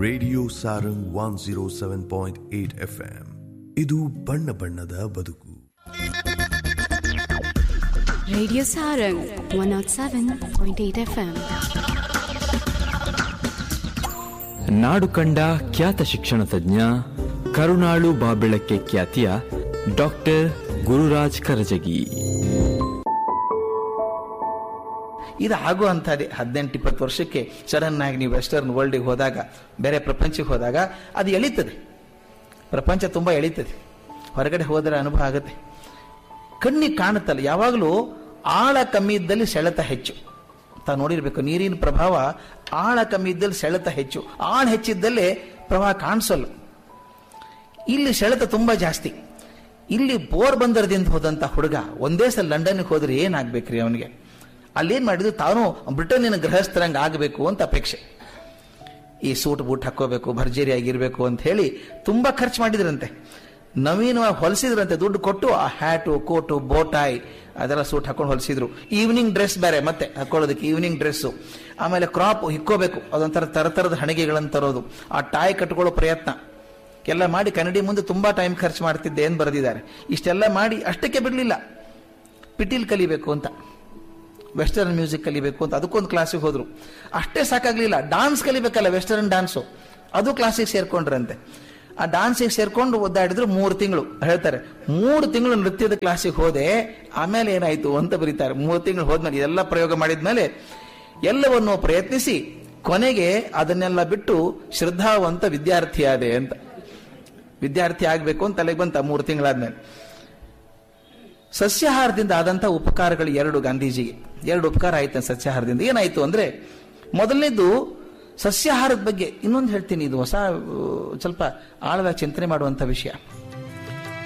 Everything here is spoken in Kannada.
Radio Sarang one zero seven point eight F M ಇದು ಬಣ್ಣ ಬಣ್ಣದ ಬದುಕು Radio Sarang 107.8 FM. ನಾಡು ಕಂಡ ಖ್ಯಾತ ಶಿಕ್ಷಣ ತಜ್ಞ ಕರುಣಾಳು ಬಾಬೆಳಕ್ಕೆ ಖ್ಯಾತಿಯ ಡಾಕ್ಟರ್ ಗುರುರಾಜ್ ಕರಜಗಿ ಇದು ಆಗುವಂಥದ್ದೇ ಹದಿನೆಂಟು ಇಪ್ಪತ್ತು ವರ್ಷಕ್ಕೆ ಸಡನ್ ಆಗಿ ನೀವು ವೆಸ್ಟರ್ನ್ ವರ್ಲ್ಡಿಗೆ ಹೋದಾಗ ಬೇರೆ ಪ್ರಪಂಚಕ್ಕೆ ಹೋದಾಗ ಅದು ಎಳೀತದೆ ಪ್ರಪಂಚ ತುಂಬ ಎಳೀತದೆ ಹೊರಗಡೆ ಹೋದರೆ ಅನುಭವ ಆಗುತ್ತೆ ಕಣ್ಣಿಗೆ ಕಾಣುತ್ತಲ್ಲ ಯಾವಾಗಲೂ ಆಳ ಕಮ್ಮಿ ಇದ್ದಲ್ಲಿ ಸೆಳೆತ ಹೆಚ್ಚು ತಾವು ನೋಡಿರ್ಬೇಕು ನೀರಿನ ಪ್ರಭಾವ ಆಳ ಕಮ್ಮಿ ಇದ್ದಲ್ಲಿ ಸೆಳೆತ ಹೆಚ್ಚು ಆಳ ಹೆಚ್ಚಿದ್ದಲ್ಲೇ ಪ್ರವಾಹ ಕಾಣಿಸಲ್ಲ ಇಲ್ಲಿ ಸೆಳೆತ ತುಂಬಾ ಜಾಸ್ತಿ ಇಲ್ಲಿ ಬೋರ್ ಬಂದರದಿಂದ ಹೋದಂತ ಹುಡುಗ ಒಂದೇ ಸಲ ಲಂಡನ್ಗೆ ಹೋದ್ರೆ ಏನಾಗ್ಬೇಕ್ರಿ ಅವನಿಗೆ ಅಲ್ಲೇನ್ ಮಾಡಿದ್ರು ತಾನು ಬ್ರಿಟನ್ನಿನ ಗೃಹಸ್ಥರಂಗೆ ಆಗಬೇಕು ಅಂತ ಅಪೇಕ್ಷೆ ಈ ಸೂಟ್ ಬೂಟ್ ಹಾಕೋಬೇಕು ಭರ್ಜರಿ ಆಗಿರ್ಬೇಕು ಅಂತ ಹೇಳಿ ತುಂಬಾ ಖರ್ಚು ಮಾಡಿದ್ರಂತೆ ನವೀನವಾಗಿ ಹೊಲಿಸಿದ್ರಂತೆ ದುಡ್ಡು ಕೊಟ್ಟು ಆ ಹ್ಯಾಟು ಕೋಟು ಬೋಟಾಯ್ ಅದೆಲ್ಲ ಸೂಟ್ ಹಾಕೊಂಡು ಹೊಲಿಸಿದ್ರು ಈವ್ನಿಂಗ್ ಡ್ರೆಸ್ ಬೇರೆ ಮತ್ತೆ ಹಾಕೊಳ್ಳೋದಕ್ಕೆ ಈವ್ನಿಂಗ್ ಡ್ರೆಸ್ಸು ಆಮೇಲೆ ಕ್ರಾಪ್ ಹಿಕ್ಕೋಬೇಕು ಅದೊಂಥರ ತರತರದ ಹಣಿಗೆಗಳನ್ನು ತರೋದು ಆ ಟಾಯ್ ಕಟ್ಕೊಳ್ಳೋ ಪ್ರಯತ್ನ ಎಲ್ಲ ಮಾಡಿ ಕನ್ನಡಿ ಮುಂದೆ ತುಂಬಾ ಟೈಮ್ ಖರ್ಚು ಮಾಡ್ತಿದ್ದೆ ಏನು ಬರೆದಿದ್ದಾರೆ ಇಷ್ಟೆಲ್ಲ ಮಾಡಿ ಅಷ್ಟಕ್ಕೆ ಬಿಡಲಿಲ್ಲ ಪಿಟೀಲ್ ಕಲಿಬೇಕು ಅಂತ ವೆಸ್ಟರ್ನ್ ಮ್ಯೂಸಿಕ್ ಕಲಿಬೇಕು ಅಂತ ಅದಕ್ಕೊಂದು ಕ್ಲಾಸಿಗೆ ಹೋದ್ರು ಅಷ್ಟೇ ಸಾಕಾಗ್ಲಿಲ್ಲ ಡಾನ್ಸ್ ಕಲಿಬೇಕಲ್ಲ ವೆಸ್ಟರ್ನ್ ಡಾನ್ಸು ಅದು ಕ್ಲಾಸಿಗೆ ಸೇರ್ಕೊಂಡ್ರಂತೆ ಆ ಡಾನ್ಸಿಗೆ ಸೇರ್ಕೊಂಡು ಒದ್ದಾಡಿದ್ರು ಮೂರು ತಿಂಗಳು ಹೇಳ್ತಾರೆ ಮೂರು ತಿಂಗಳು ನೃತ್ಯದ ಕ್ಲಾಸಿಗೆ ಹೋದೆ ಆಮೇಲೆ ಏನಾಯ್ತು ಅಂತ ಬರೀತಾರೆ ಮೂರು ತಿಂಗಳು ಹೋದ್ಮೇಲೆ ಎಲ್ಲ ಪ್ರಯೋಗ ಮಾಡಿದ್ಮೇಲೆ ಎಲ್ಲವನ್ನು ಪ್ರಯತ್ನಿಸಿ ಕೊನೆಗೆ ಅದನ್ನೆಲ್ಲ ಬಿಟ್ಟು ಶ್ರದ್ಧಾವಂತ ವಿದ್ಯಾರ್ಥಿ ಆದೆ ಅಂತ ವಿದ್ಯಾರ್ಥಿ ಆಗಬೇಕು ಅಂತ ತಲೆಗೆ ಬಂತ ಮೂರು ತಿಂಗಳಾದ್ಮೇಲೆ ಸಸ್ಯಾಹಾರದಿಂದ ಆದಂತಹ ಉಪಕಾರಗಳು ಎರಡು ಗಾಂಧೀಜಿಗೆ ಎರಡು ಉಪಕಾರ ಆಯ್ತು ಸಸ್ಯಾಹಾರದಿಂದ ಏನಾಯ್ತು ಅಂದ್ರೆ ಮೊದಲನೇದು ಸಸ್ಯಾಹಾರದ ಬಗ್ಗೆ ಇನ್ನೊಂದು ಹೇಳ್ತೀನಿ ಇದು ಹೊಸ ಆ, ಸ್ವಲ್ಪ ಆಳವಾಗಿ ಚಿಂತನೆ ಮಾಡುವಂತ ವಿಷಯ